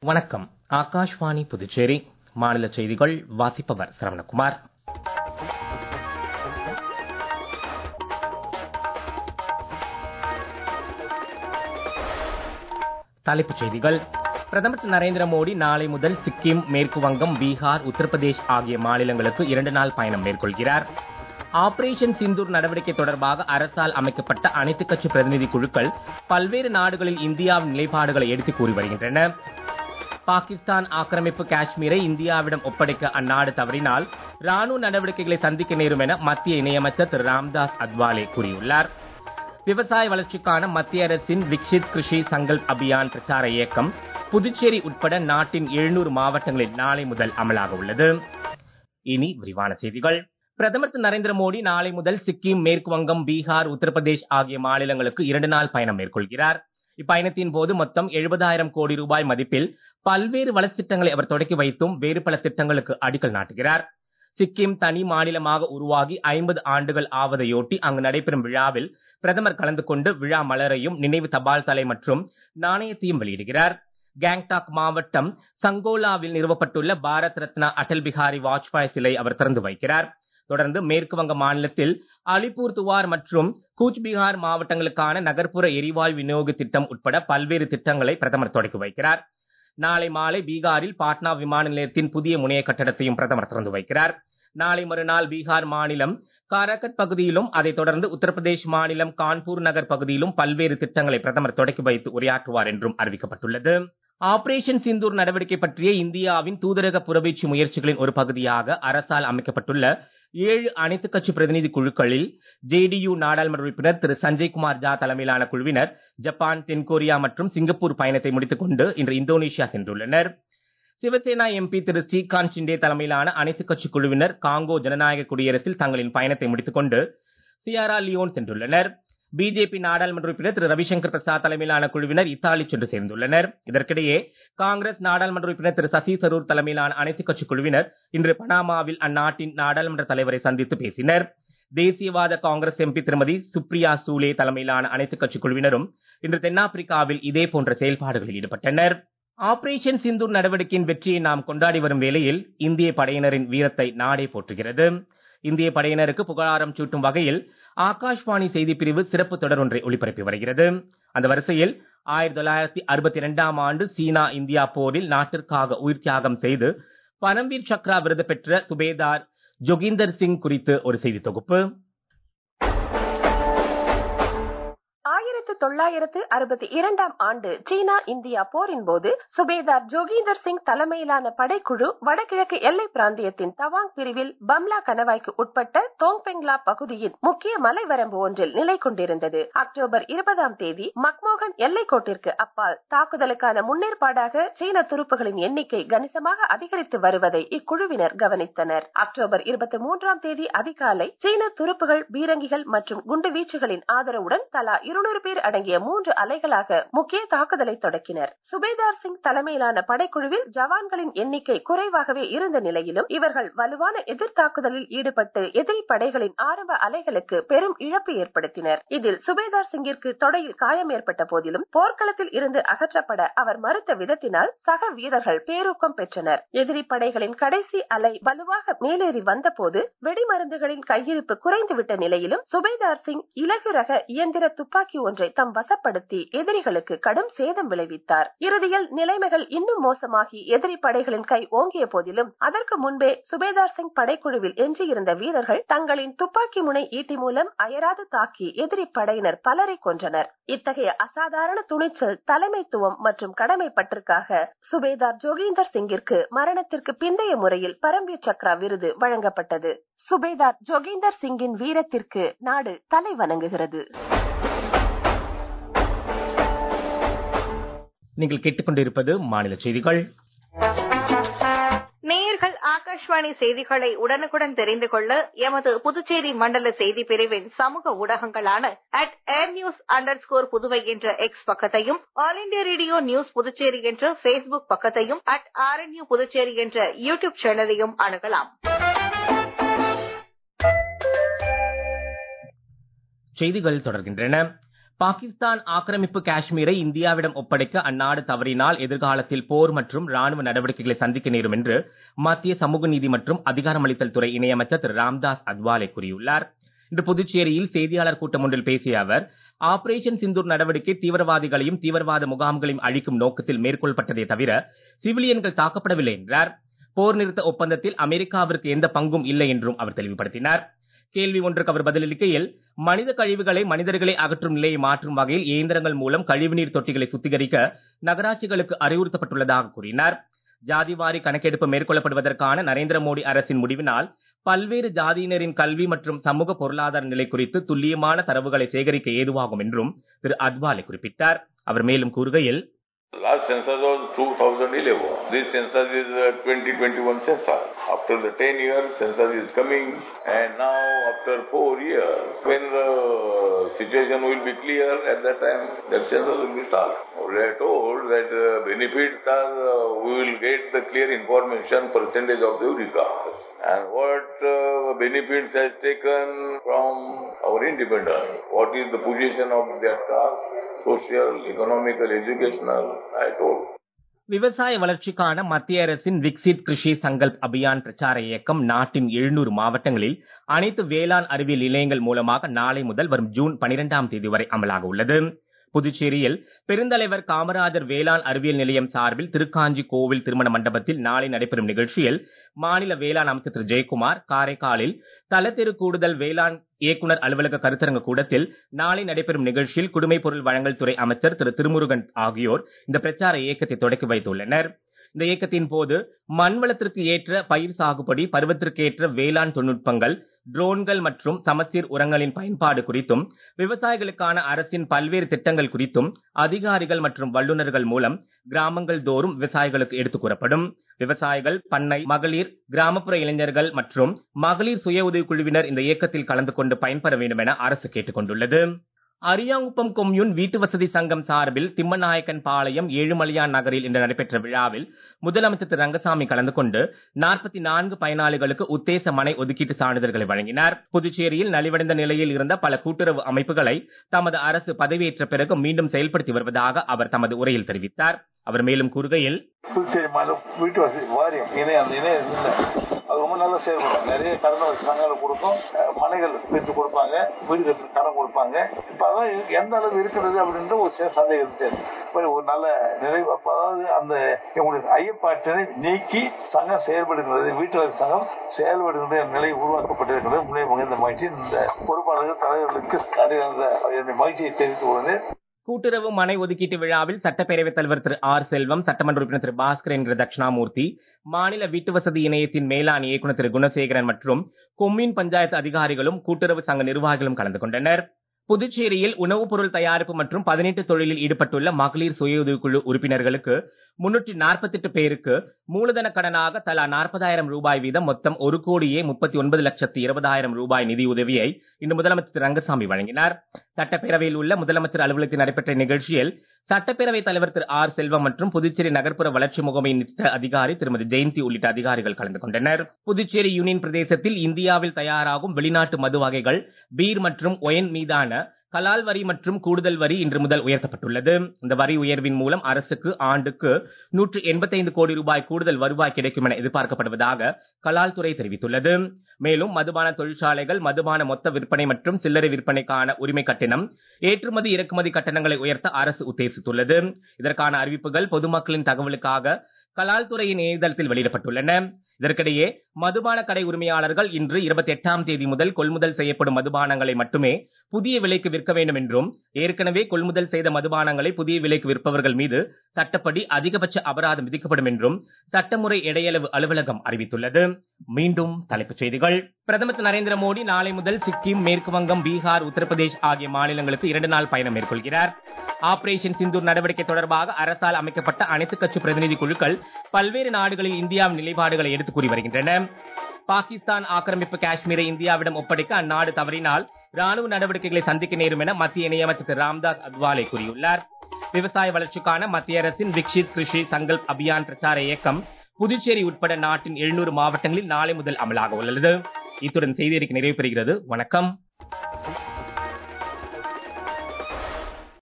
வணக்கம் ஆகாஷ்வாணி புதுச்சேரி மாநில செய்திகள் வாசிப்பவர் சரவணகுமார் தலைப்புச் செய்திகள் பிரதமர் திரு நரேந்திர மோடி நாளை முதல் சிக்கிம் மேற்கு வங்கம் பீகார் உத்தரப்பிரதேஷ் ஆகிய மாநிலங்களுக்கு இரண்டு நாள் பயணம் மேற்கொள்கிறார் ஆபரேஷன் சிந்தூர் நடவடிக்கை தொடர்பாக அரசால் அமைக்கப்பட்ட அனைத்துக் கட்சி பிரதிநிதி குழுக்கள் பல்வேறு நாடுகளில் இந்தியாவின் நிலைப்பாடுகளை எடுத்துக் கூறி வருகின்றன பாகிஸ்தான் ஆக்கிரமிப்பு காஷ்மீரை இந்தியாவிடம் ஒப்படைக்க அந்நாடு தவறினால் ராணுவ நடவடிக்கைகளை சந்திக்க நேரும் என மத்திய இணையமைச்சர் திரு ராம்தாஸ் அத்வாலே கூறியுள்ளார் விவசாய வளர்ச்சிக்கான மத்திய அரசின் விக்ஷித் கிருஷி சங்கல்ப் அபியான் பிரச்சார இயக்கம் புதுச்சேரி உட்பட நாட்டின் எழுநூறு மாவட்டங்களில் நாளை முதல் அமலாக உள்ளது இனி விரிவான செய்திகள் பிரதமர் திரு நரேந்திர மோடி நாளை முதல் சிக்கிம் மேற்கு வங்கம் பீகார் உத்தரப்பிரதேஷ் ஆகிய மாநிலங்களுக்கு இரண்டு நாள் பயணம் மேற்கொள்கிறார் இப்பயணத்தின் போது மொத்தம் எழுபதாயிரம் கோடி ரூபாய் மதிப்பில் பல்வேறு வளர்ச்சித் திட்டங்களை அவர் தொடக்கி வைத்தும் வேறு பல திட்டங்களுக்கு அடிக்கல் நாட்டுகிறார் சிக்கிம் தனி மாநிலமாக உருவாகி ஐம்பது ஆண்டுகள் ஆவதையொட்டி அங்கு நடைபெறும் விழாவில் பிரதமர் கலந்து கொண்டு விழா மலரையும் நினைவு தபால் தலை மற்றும் நாணயத்தையும் வெளியிடுகிறார் கேங்டாக் மாவட்டம் சங்கோலாவில் நிறுவப்பட்டுள்ள பாரத் ரத்னா அடல் பிகாரி வாஜ்பாய் சிலை அவர் திறந்து வைக்கிறார் தொடர்ந்து மேற்கு வங்க மாநிலத்தில் அலிப்பூர் துவார் மற்றும் கூச்பிகார் மாவட்டங்களுக்கான நகர்ப்புற எரிவாயு விநியோக திட்டம் உட்பட பல்வேறு திட்டங்களை பிரதமர் தொடக்கி வைக்கிறார் நாளை மாலை பீகாரில் பாட்னா விமான நிலையத்தின் புதிய முனைய கட்டடத்தையும் பிரதமர் திறந்து வைக்கிறார் நாளை மறுநாள் பீகார் மாநிலம் காரகட் பகுதியிலும் அதைத் தொடர்ந்து உத்தரப்பிரதேஷ் மாநிலம் கான்பூர் நகர் பகுதியிலும் பல்வேறு திட்டங்களை பிரதமர் தொடக்கி வைத்து உரையாற்றுவார் என்றும் அறிவிக்கப்பட்டுள்ளது ஆபரேஷன் சிந்தூர் நடவடிக்கை பற்றிய இந்தியாவின் தூதரக புறவீச்சு முயற்சிகளின் ஒரு பகுதியாக அரசால் அமைக்கப்பட்டுள்ள ஏழு அனைத்துக் கட்சி பிரதிநிதி குழுக்களில் ஜேடியு நாடாளுமன்ற உறுப்பினர் திரு சஞ்சய் குமார் ஜா தலைமையிலான குழுவினர் ஜப்பான் தென்கொரியா மற்றும் சிங்கப்பூர் பயணத்தை முடித்துக் கொண்டு இன்று இந்தோனேஷியா சென்றுள்ளனர் சிவசேனா எம்பி திரு ஸ்ரீகாந்த் ஷிண்டே தலைமையிலான அனைத்துக் கட்சி குழுவினர் காங்கோ ஜனநாயக குடியரசில் தங்களின் பயணத்தை முடித்துக் கொண்டு சியாரா லியோன் சென்றுள்ளனர் பிஜேபி நாடாளுமன்ற உறுப்பினர் திரு ரவிசங்கர் பிரசாத் தலைமையிலான குழுவினர் இத்தாலி சென்று சேர்ந்துள்ளனர் இதற்கிடையே காங்கிரஸ் நாடாளுமன்ற உறுப்பினர் திரு சசி தரூர் தலைமையிலான அனைத்துக் கட்சி குழுவினர் இன்று பனாமாவில் அந்நாட்டின் நாடாளுமன்ற தலைவரை சந்தித்து பேசினர் தேசியவாத காங்கிரஸ் எம்பி திருமதி சுப்ரியா சூலே தலைமையிலான அனைத்துக் கட்சி குழுவினரும் இன்று தென்னாப்பிரிக்காவில் இதே போன்ற செயல்பாடுகளில் ஈடுபட்டனர் ஆபரேஷன் சிந்தூர் நடவடிக்கையின் வெற்றியை நாம் கொண்டாடி வரும் வேளையில் இந்திய படையினரின் வீரத்தை நாடே போற்றுகிறது இந்திய படையினருக்கு புகழாரம் சூட்டும் வகையில் ஆகாஷ்வாணி செய்தி பிரிவு சிறப்பு தொடர் ஒன்றை ஒளிபரப்பி வருகிறது அந்த வரிசையில் ஆயிரத்தி தொள்ளாயிரத்தி அறுபத்தி இரண்டாம் ஆண்டு சீனா இந்தியா போரில் நாட்டிற்காக உயிர் தியாகம் செய்து பரம்வீர் சக்ரா விருது பெற்ற சுபேதார் ஜோகிந்தர் சிங் குறித்து ஒரு செய்தி தொகுப்பு ஆயிரத்து தொள்ளாயிரத்து அறுபத்தி இரண்டாம் ஆண்டு சீனா இந்தியா போரின் போது சுபேதார் ஜோகிந்தர் சிங் தலைமையிலான படைக்குழு வடகிழக்கு எல்லை பிராந்தியத்தின் தவாங் பிரிவில் பம்லா கணவாய்க்கு உட்பட்ட தோங்பெங்லா பகுதியின் முக்கிய மலைவரம்பு ஒன்றில் நிலை கொண்டிருந்தது அக்டோபர் இருபதாம் தேதி மக்மோகன் எல்லைக்கோட்டிற்கு அப்பால் தாக்குதலுக்கான முன்னேற்பாடாக சீன துருப்புகளின் எண்ணிக்கை கணிசமாக அதிகரித்து வருவதை இக்குழுவினர் கவனித்தனர் அக்டோபர் இருபத்தி மூன்றாம் தேதி அதிகாலை சீன துருப்புகள் பீரங்கிகள் மற்றும் குண்டு வீச்சுகளின் ஆதரவுடன் தலா இருநூறு பேர் அடங்கிய மூன்று அலைகளாக முக்கிய தாக்குதலை தொடக்கினர் சுபேதார் சிங் தலைமையிலான படைக்குழுவில் ஜவான்களின் எண்ணிக்கை குறைவாகவே இருந்த நிலையிலும் இவர்கள் வலுவான எதிர்த்தாக்குதலில் ஈடுபட்டு எதிரி படைகளின் ஆரம்ப அலைகளுக்கு பெரும் இழப்பு ஏற்படுத்தினர் இதில் சுபேதார் சிங்கிற்கு தொடையில் காயம் ஏற்பட்ட போதிலும் போர்க்களத்தில் இருந்து அகற்றப்பட அவர் மறுத்த விதத்தினால் சக வீரர்கள் பேரூக்கம் பெற்றனர் எதிரி படைகளின் கடைசி அலை வலுவாக மேலேறி வந்தபோது வெடிமருந்துகளின் கையிருப்பு குறைந்துவிட்ட நிலையிலும் சுபேதார் சிங் இலகு ரக இயந்திர துப்பாக்கி ஒன்றை தம் வசப்படுத்தி எதிரிகளுக்கு கடும் சேதம் விளைவித்தார் இறுதியில் நிலைமைகள் இன்னும் மோசமாகி எதிரி படைகளின் கை ஓங்கிய போதிலும் அதற்கு முன்பே சுபேதார் சிங் படைக்குழுவில் எஞ்சியிருந்த வீரர்கள் தங்களின் துப்பாக்கி முனை ஈட்டி மூலம் அயராது தாக்கி எதிரி படையினர் பலரை கொன்றனர் இத்தகைய அசாதாரண துணிச்சல் தலைமைத்துவம் மற்றும் கடமை பற்றுக்காக சுபேதார் ஜோகீந்தர் சிங்கிற்கு மரணத்திற்கு பிந்தைய முறையில் பரம்வீர் சக்ரா விருது வழங்கப்பட்டது சுபேதார் ஜோகீந்தர் சிங்கின் வீரத்திற்கு நாடு தலை வணங்குகிறது நீங்கள் கேட்டுக்கொண்டிருப்பது மாநில செய்திகள் நேயர்கள் ஆகாஷ்வாணி செய்திகளை உடனுக்குடன் தெரிந்து கொள்ள எமது புதுச்சேரி மண்டல செய்தி பிரிவின் சமூக ஊடகங்களான at air news underscore Puduvai என்ற எக்ஸ் பக்கத்தையும் all India radio news Puducherry என்ற பேஸ்புக் பக்கத்தையும் அட் ஆர்என்யூ புதுச்சேரி என்ற யூடியூப் சேனலையும் அணுகலாம் செய்திகள் தொடர்கின்றன பாகிஸ்தான் ஆக்கிரமிப்பு காஷ்மீரை இந்தியாவிடம் ஒப்படைக்க அந்நாடு தவறினால் எதிர்காலத்தில் போர் மற்றும் ராணுவ நடவடிக்கைகளை சந்திக்க நேரும் என்று மத்திய சமூக நீதி மற்றும் அதிகாரமளித்தல் துறை இணையமைச்சர் திரு ராம்தாஸ் அத்வாலே கூறியுள்ளார் இன்று புதுச்சேரியில் செய்தியாளர் கூட்டம் ஒன்றில் பேசிய அவர் ஆபரேஷன் சிந்தூர் நடவடிக்கை தீவிரவாதிகளையும் தீவிரவாத முகாம்களையும் அழிக்கும் நோக்கத்தில் மேற்கொள்ளப்பட்டதே தவிர சிவிலியன்கள் தாக்கப்படவில்லை என்றார் போர் நிறுத்த ஒப்பந்தத்தில் அமெரிக்காவிற்கு எந்த பங்கும் இல்லை என்றும் அவர் தெளிவுபடுத்தினார் கேள்வி ஒன்றுக்கு அவர் பதிலளிக்கையில் மனித கழிவுகளை மனிதர்களை அகற்றும் நிலையை மாற்றும் வகையில் இயந்திரங்கள் மூலம் கழிவுநீர் தொட்டிகளை சுத்திகரிக்க நகராட்சிகளுக்கு அறிவுறுத்தப்பட்டுள்ளதாக கூறினார் ஜாதிவாரி கணக்கெடுப்பு மேற்கொள்ளப்படுவதற்கான நரேந்திர மோடி அரசின் முடிவினால் பல்வேறு ஜாதியினரின் கல்வி மற்றும் சமூக பொருளாதார நிலை குறித்து துல்லியமான தரவுகளை சேகரிக்க ஏதுவாகும் என்றும் திரு அத்வாலே குறிப்பிட்டார் அவர் மேலும் கூறுகையில் Last census was 2011. This census is uh, 2021 census. After the 10 years, census is coming, and now after 4 years, when the situation will be clear, at that time, that census will be started. We are told that uh, benefits are, uh, we will get the clear information percentage of the Eureka. And what uh, benefits has taken from our independence? What is the position of that caste? Social, economical, educational, I told. விவசாய வளர்ச்சிக்கான மத்திய அரசின் விக்சித் கிருஷி சங்கல்ப் அபியான் பிரச்சார இயக்கம் நாட்டின் எழுநூறு மாவட்டங்களில் அனைத்து வேளாண் அறிவியல் நிலையங்கள் மூலமாக நாளை முதல் வரும் ஜூன் பனிரெண்டாம் தேதி வரை அமலாக உள்ளது புதுச்சேரியில் பெருந்தலைவர் காமராஜர் வேளாண் அறிவியல் நிலையம் சார்பில் திருக்காஞ்சி கோவில் திருமண மண்டபத்தில் நாளை நடைபெறும் நிகழ்ச்சியில் மாநில வேளாண் அமைச்சர் திரு ஜெயக்குமார் காரைக்காலில் தலத்திரு கூடுதல் வேளாண் இயக்குநர் அலுவலக கருத்தரங்க கூடத்தில் நாளை நடைபெறும் நிகழ்ச்சியில் குடிமைப் பொருள் வழங்கல் துறை அமைச்சர் திரு திருமுருகன் ஆகியோர் இந்த பிரச்சார இயக்கத்தை தொடக்கி வைத்துள்ளனர் இந்த இயக்கத்தின் போது மண் வளத்திற்கு ஏற்ற பயிர் சாகுபடி பருவத்திற்கு ஏற்ற வேளாண் தொழில்நுட்பங்கள் ட்ரோன்கள் மற்றும் சமச்சீர் உரங்களின் பயன்பாடு குறித்தும் விவசாயிகளுக்கான அரசின் பல்வேறு திட்டங்கள் குறித்தும் அதிகாரிகள் மற்றும் வல்லுநர்கள் மூலம் கிராமங்கள் தோறும் விவசாயிகளுக்கு எடுத்துக் கூறப்படும் விவசாயிகள் பண்ணை மகளிர் கிராமப்புற இளைஞர்கள் மற்றும் மகளிர் சுய உதவிக் குழுவினர் இந்த இயக்கத்தில் கலந்து கொண்டு பயன்பெற வேண்டும் என அரசு கேட்டுக் கொண்டுள்ளது அரியாங்குப்பம் கொம்யூன் வீட்டு வசதி சங்கம் சார்பில் திம்மநாயக்கன் பாளையம் ஏழுமலையான் நகரில் இன்று நடைபெற்ற விழாவில் முதலமைச்சர் திரு ரங்கசாமி கலந்து கொண்டு நாற்பத்தி நான்கு பயனாளிகளுக்கு உத்தேச மனை ஒதுக்கீட்டு சான்றிதழ்களை வழங்கினார் புதுச்சேரியில் நலிவடைந்த நிலையில் இருந்த பல கூட்டுறவு அமைப்புகளை தமது அரசு பதவியேற்ற பிறகு மீண்டும் செயல்படுத்தி வருவதாக அவர் தமது உரையில் தெரிவித்தார் அவர் மேலும் கூறுகையில் புதுச்சேரி மாநிலம் வீட்டு வசதி வாரியம் இணைய அந்த இணையம் இல்லை அது ரொம்ப நல்லா செயல்படும் நிறைய கடன் சங்கங்கள் கொடுக்கும் அஹ், மனைகள் பிரித்து கொடுப்பாங்க வீடு கட்டுறதுக்கு கடன் கொடுப்பாங்க இப்ப அதான் இது எந்த அளவு இருக்கிறது அப்படின்ற ஒரு சில சந்தேகம் இருந்துச்சு இப்ப ஒரு நல்ல நிறைவு அப்ப அதாவது அந்த எங்களுடைய ஐயப்பாட்டினை நீக்கி சங்கம் செயல்படுகிறது வீட்டு வசதி சங்கம் செயல்படுகின்ற நிலை உருவாக்கப்பட்டிருக்கிறது முன்னே மகிழ்ந்த மகிழ்ச்சி இந்த பொறுப்பாளர்கள் தலைவர்களுக்கு அதை அந்த என்னுடைய மகிழ்ச்சியை தெரிவித்துக் கொள்கிறேன் கூட்டுறவு மனை ஒதுக்கீட்டு விழாவில் சட்டப்பேரவைத் தலைவர் திரு ஆர் செல்வம் சட்டமன்ற உறுப்பினர் திரு பாஸ்கர் என்கிற தட்சிணாமூர்த்தி மாநில வீட்டு வசதி இணையத்தின் மேலாண் இயக்குநர் திரு குணசேகரன் மற்றும் கொம்யூன் பஞ்சாயத்து அதிகாரிகளும் கூட்டுறவு சங்க நிர்வாகிகளும் கலந்து கொண்டனர் புதுச்சேரியில் உணவுப் பொருள் தயாரிப்பு மற்றும் பதினெட்டு தொழிலில் ஈடுபட்டுள்ள மகளிர் சுய உதவிக்குழு உறுப்பினர்களுக்கு முன்னூற்றி நாற்பத்தெட்டு பேருக்கு மூலதன கடனாக தலா நாற்பதாயிரம் ரூபாய் வீதம் மொத்தம் ஒரு கோடியே முப்பத்தி ஒன்பது லட்சத்து இருபதாயிரம் ரூபாய் நிதியுதவியை இன்று முதலமைச்சர் திரு ரங்கசாமி வழங்கினார் சட்டப்பேரவையில் உள்ள முதலமைச்சர் அலுவலகத்தில் நடைபெற்ற நிகழ்ச்சியில் சட்டப்பேரவைத் தலைவர் திரு ஆர் செல்வம் மற்றும் புதுச்சேரி நகர்ப்புற வளர்ச்சி முகமையின் திட்ட அதிகாரி திருமதி ஜெயந்தி உள்ளிட்ட அதிகாரிகள் கலந்து கொண்டனர் புதுச்சேரி யூனியன் பிரதேசத்தில் இந்தியாவில் தயாராகும் வெளிநாட்டு மது வகைகள் பீர் மற்றும் ஒயன் மீதான கலால் வரி மற்றும் கூடுதல் வரி இன்று முதல் உயர்த்தப்பட்டுள்ளது இந்த வரி உயர்வின் மூலம் அரசுக்கு ஆண்டுக்கு நூற்று எண்பத்தைந்து கோடி ரூபாய் கூடுதல் வருவாய் கிடைக்கும் என எதிர்பார்க்கப்படுவதாக கலால் துறை தெரிவித்துள்ளது மேலும் மதுபான தொழிற்சாலைகள் மதுபான மொத்த விற்பனை மற்றும் சில்லறை விற்பனைக்கான உரிமை கட்டணம் ஏற்றுமதி இறக்குமதி கட்டணங்களை உயர்த்த அரசு உத்தேசித்துள்ளது இதற்கான அறிவிப்புகள் பொதுமக்களின் தகவலுக்காக கலால் துறையின் இணையதளத்தில் வெளியிடப்பட்டுள்ளன இதற்கிடையே மதுபான கடை உரிமையாளர்கள் இன்று இருபத்தி எட்டாம் தேதி முதல் கொள்முதல் செய்யப்படும் மதுபானங்களை மட்டுமே புதிய விலைக்கு விற்க வேண்டும் என்றும் ஏற்கனவே கொள்முதல் செய்த மதுபானங்களை புதிய விலைக்கு விற்பவர்கள் மீது சட்டப்படி அதிகபட்ச அபராதம் விதிக்கப்படும் என்றும் சட்டமுறை இடையளவு அலுவலகம் அறிவித்துள்ளது மீண்டும் தலைப்புச் செய்திகள் பிரதமர் திரு நரேந்திர மோடி நாளை முதல் சிக்கிம் மேற்கு வங்கம் பீகார் உத்தரப்பிரதேஷ் ஆகிய மாநிலங்களுக்கு இரண்டு நாள் பயணம் மேற்கொள்கிறார் ஆபரேஷன் சிந்தூர் நடவடிக்கை தொடர்பாக அரசால் அமைக்கப்பட்ட அனைத்து கட்சி பிரதிநிதி குழுக்கள் பல்வேறு நாடுகளில் இந்தியாவின் நிலைப்பாடுகளை எடுத்துக் கூறி வருகின்றன பாகிஸ்தான் ஆக்கிரமிப்பு காஷ்மீரை இந்தியாவிடம் ஒப்படைக்க அந்நாடு தவறினால் ராணுவ நடவடிக்கைகளை சந்திக்க நேரும் என மத்திய இணையமைச்சர் திரு ராம்தாஸ் அத்வாலே கூறியுள்ளார் விவசாய வளர்ச்சிக்கான மத்திய அரசின் விக்ஷித் கிருஷி சங்கல்ப் அபியான் பிரச்சார இயக்கம் புதுச்சேரி உட்பட நாட்டின் எழுநூறு மாவட்டங்களில் நாளை முதல் அமலாக உள்ளது இத்துடன் செய்தி அறிக்கை நிறைவு பெறுகிறது வணக்கம்